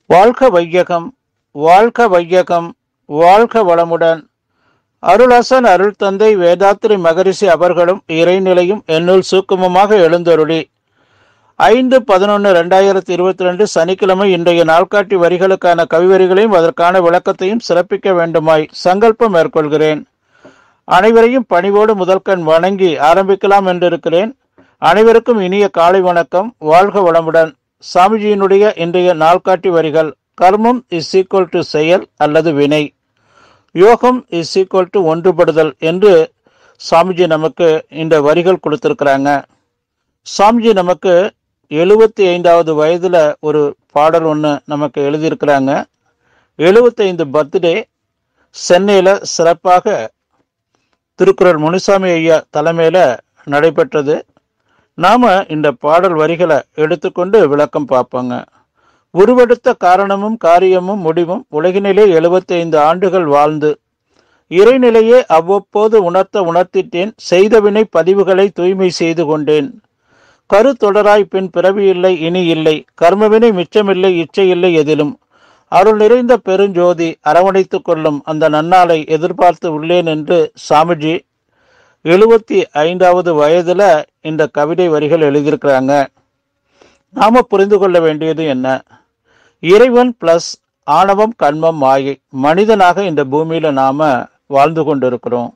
வாழ்க வையகம் வாழ்க வையகம் வாழ்க வளமுடன் அருளாசன் அருள் தந்தை வேதாத்திரி மகரிஷி அவர்களும் இறைநிலையும் என்னுள் சூக்குமமாக எழுந்தருளி ஐந்து பதினொன்று ரெண்டாயிரத்தி இருபத்தி ரெண்டு சனிக்கிழமை இன்றைய நாள்காட்டி வரிகளுக்கான கவிவரிகளையும் அதற்கான விளக்கத்தையும் சிறப்பிக்க வேண்டுமாய் சங்கல்பம் மேற்கொள்கிறேன் அனைவரையும் பணிவோடு முதல்கண் வணங்கி ஆரம்பிக்கலாம் என்றிருக்கிறேன் அனைவருக்கும் இனிய காலை வணக்கம் வாழ்க வளமுடன் சாமிஜியினுடைய இன்றைய நாள்காட்டி வரிகள் கர்மம் இஸ் ஈக்குவல் டு செயல் அல்லது வினை யோகம் இஸ் ஈக்குவல் டு ஒன்றுபடுதல் என்று சாமிஜி நமக்கு இந்த வரிகள் கொடுத்திருக்கிறாங்க சாமிஜி நமக்கு எழுபத்தி ஐந்தாவது வயதுல ஒரு பாடல் ஒன்று நமக்கு எழுதியிருக்கிறாங்க எழுபத்தைந்து பர்த்டே சென்னையில் சிறப்பாக திருக்குறள் முனுசாமி ஐயா தலைமையில் நடைபெற்றது நாம் இந்த பாடல் வரிகளை எடுத்துக்கொண்டு விளக்கம் பார்ப்போங்க உருவெடுத்த காரணமும் காரியமும் முடிவும் உலகினிலே எழுபத்தைந்து ஆண்டுகள் வாழ்ந்து இறைநிலையே அவ்வப்போது உணர்த்த உணர்த்திட்டேன் செய்தவினை பதிவுகளை தூய்மை செய்து கொண்டேன் கரு தொடராய் பின் பிறவி இல்லை இனி இல்லை கர்மவினை மிச்சமில்லை இச்சை இல்லை எதிலும் அருள் நிறைந்த பெருஞ்சோதி அரவணைத்துக் கொள்ளும் அந்த நன்னாளை எதிர்பார்த்து உள்ளேன் என்று சாமிஜி எழுபத்தி ஐந்தாவது வயதுல இந்த கவிதை வரிகள் எழுதியிருக்கிறாங்க நாம புரிந்து கொள்ள வேண்டியது என்ன இறைவன் பிளஸ் ஆணவம் கண்மம் மாயை மனிதனாக இந்த பூமியில நாம வாழ்ந்து கொண்டிருக்கிறோம்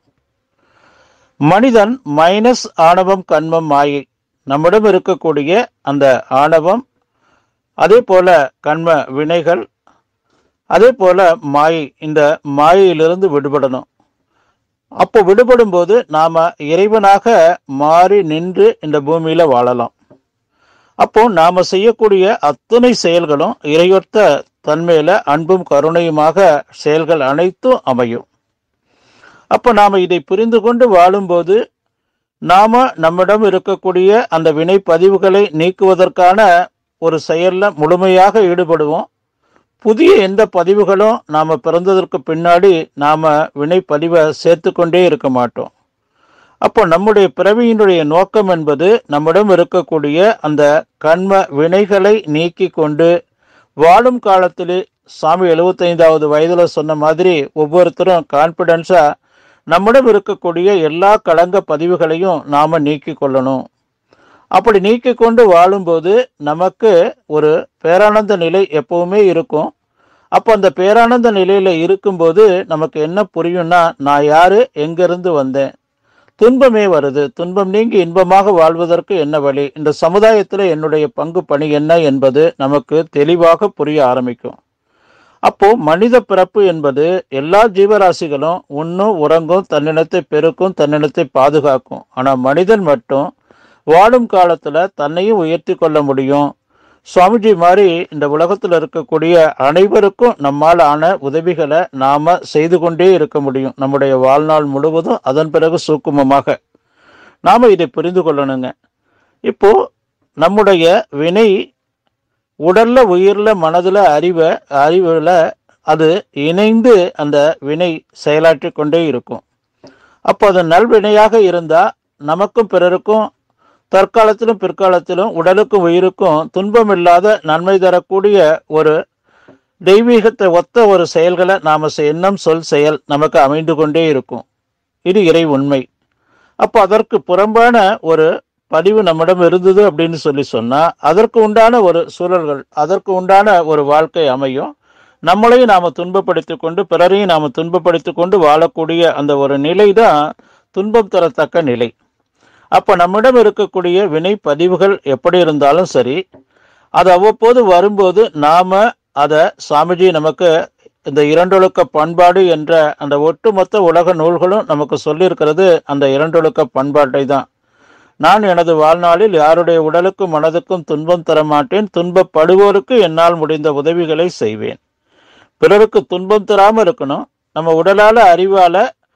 மனிதன் மைனஸ் ஆணவம் கண்மம் மாயை நம்மிடம் இருக்கக்கூடிய அந்த ஆணவம் அதே போல கண்ம வினைகள் அதே போல மாயை இந்த மாயையிலிருந்து விடுபடணும் அப்போ விடுபடும் போது நாம இறைவனாக மாறி நின்று இந்த பூமியில வாழலாம் அப்போ நாம செய்யக்கூடிய அத்தனை செயல்களும் இறையொத்த தன்மையில அன்பும் கருணையுமாக செயல்கள் அனைத்தும் அமையும் அப்போ நாம இதை புரிந்து கொண்டு வாழும்போது நாம நம்மிடம் இருக்கக்கூடிய அந்த வினை பதிவுகளை நீக்குவதற்கான ஒரு செயல்ல முழுமையாக ஈடுபடுவோம் புதிய எந்த பதிவுகளும் நாம் பிறந்ததற்கு பின்னாடி நாம் வினை பதிவை சேர்த்து கொண்டே இருக்க மாட்டோம் அப்போ நம்முடைய பிறவியினுடைய நோக்கம் என்பது நம்மிடம் இருக்கக்கூடிய அந்த கண்ம வினைகளை நீக்கி கொண்டு வாழும் காலத்தில் சாமி எழுபத்தைந்தாவது வயதில் சொன்ன மாதிரி ஒவ்வொருத்தரும் கான்ஃபிடென்ஸாக நம்மிடம் இருக்கக்கூடிய எல்லா களங்க பதிவுகளையும் நாம் நீக்கி கொள்ளணும் அப்படி நீக்கி கொண்டு வாழும்போது நமக்கு ஒரு பேரானந்த நிலை எப்பவுமே இருக்கும் அப்போ அந்த பேரானந்த நிலையில இருக்கும்போது நமக்கு என்ன புரியும்னா நான் யாரு எங்கிருந்து வந்தேன் துன்பமே வருது துன்பம் நீங்கி இன்பமாக வாழ்வதற்கு என்ன வழி இந்த சமுதாயத்தில் என்னுடைய பங்கு பணி என்ன என்பது நமக்கு தெளிவாக புரிய ஆரம்பிக்கும் அப்போ மனித பிறப்பு என்பது எல்லா ஜீவராசிகளும் உண்ணும் உறங்கும் தன்னினத்தை பெருக்கும் தன்னினத்தை பாதுகாக்கும் ஆனால் மனிதன் மட்டும் வாழும் காலத்துல தன்னையும் உயர்த்தி கொள்ள முடியும் சுவாமிஜி மாதிரி இந்த உலகத்தில் இருக்கக்கூடிய அனைவருக்கும் நம்மால் ஆன உதவிகளை நாம செய்து கொண்டே இருக்க முடியும் நம்முடைய வாழ்நாள் முழுவதும் அதன் பிறகு சூக்குமமாக நாம இதை புரிந்து கொள்ளணுங்க இப்போ நம்முடைய வினை உடல்ல உயிர்ல மனதுல அறிவை அறிவுல அது இணைந்து அந்த வினை செயலாற்றி கொண்டே இருக்கும் அப்போ அது நல்வினையாக இருந்தா நமக்கும் பிறருக்கும் தற்காலத்திலும் பிற்காலத்திலும் உடலுக்கும் உயிருக்கும் துன்பம் இல்லாத நன்மை தரக்கூடிய ஒரு தெய்வீகத்தை ஒத்த ஒரு செயல்களை நாம் எண்ணம் சொல் செயல் நமக்கு அமைந்து கொண்டே இருக்கும் இது இறை உண்மை அப்போ அதற்கு புறம்பான ஒரு பதிவு நம்மிடம் இருந்தது அப்படின்னு சொல்லி சொன்னால் அதற்கு உண்டான ஒரு சூழல்கள் அதற்கு உண்டான ஒரு வாழ்க்கை அமையும் நம்மளையும் நாம் துன்பப்படுத்தி கொண்டு பிறரையும் நாம் துன்பப்படுத்தி கொண்டு வாழக்கூடிய அந்த ஒரு நிலை தான் துன்பம் தரத்தக்க நிலை அப்போ நம்மிடம் இருக்கக்கூடிய வினை பதிவுகள் எப்படி இருந்தாலும் சரி அது அவ்வப்போது வரும்போது நாம அதை சாமிஜி நமக்கு இந்த இரண்டொழுக்க பண்பாடு என்ற அந்த ஒட்டுமொத்த உலக நூல்களும் நமக்கு சொல்லியிருக்கிறது அந்த இரண்டொழுக்க பண்பாட்டை தான் நான் எனது வாழ்நாளில் யாருடைய உடலுக்கும் மனதுக்கும் துன்பம் தர மாட்டேன் துன்பப்படுவோருக்கு என்னால் முடிந்த உதவிகளை செய்வேன் பிறருக்கு துன்பம் தராமல் இருக்கணும் நம்ம உடலால அறிவால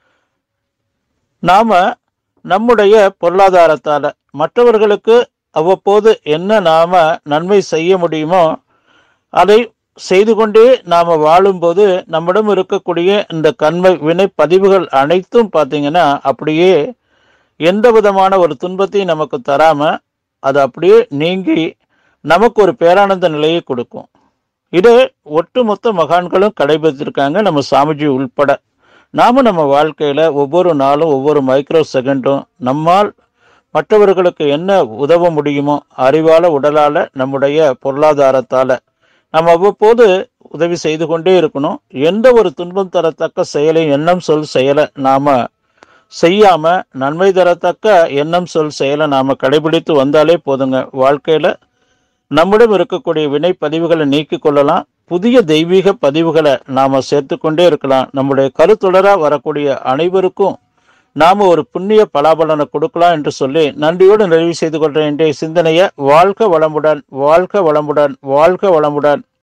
நாம நம்முடைய பொருளாதாரத்தால மற்றவர்களுக்கு அவ்வப்போது என்ன நாம நன்மை செய்ய முடியுமோ அதை செய்து கொண்டே நாம வாழும்போது நம்மிடம் இருக்கக்கூடிய இந்த கண்மை வினை பதிவுகள் அனைத்தும் பார்த்தீங்கன்னா அப்படியே எந்த விதமான ஒரு துன்பத்தையும் நமக்கு தராம அது அப்படியே நீங்கி நமக்கு ஒரு பேரானந்த நிலையை கொடுக்கும் இதை ஒட்டுமொத்த மகான்களும் கடைபிடித்திருக்காங்க நம்ம சாமிஜி உள்பட நாம நம்ம வாழ்க்கையில ஒவ்வொரு நாளும் ஒவ்வொரு மைக்ரோ செகண்டும் நம்மால் மற்றவர்களுக்கு என்ன உதவ முடியுமோ அறிவால உடலால நம்முடைய பொருளாதாரத்தால நம்ம அவ்வப்போது உதவி செய்து கொண்டே இருக்கணும் எந்த ஒரு துன்பம் தரத்தக்க செயலை எண்ணம் சொல் செயலை நாம செய்யாம நன்மை தரத்தக்க எண்ணம் சொல் செயலை நாம கடைபிடித்து வந்தாலே போதுங்க வாழ்க்கையில நம்மிடம் இருக்கக்கூடிய வினை பதிவுகளை நீக்கிக் கொள்ளலாம் புதிய தெய்வீக பதிவுகளை நாம சேர்த்து கொண்டே இருக்கலாம் நம்முடைய கருத்துடரா வரக்கூடிய அனைவருக்கும் நாம ஒரு புண்ணிய பலாபலனை கொடுக்கலாம் என்று சொல்லி நன்றியோடு நிறைவு செய்து கொள்ற இன்றைய சிந்தனையை வாழ்க வளமுடன் வாழ்க வளமுடன் வாழ்க வளமுடன்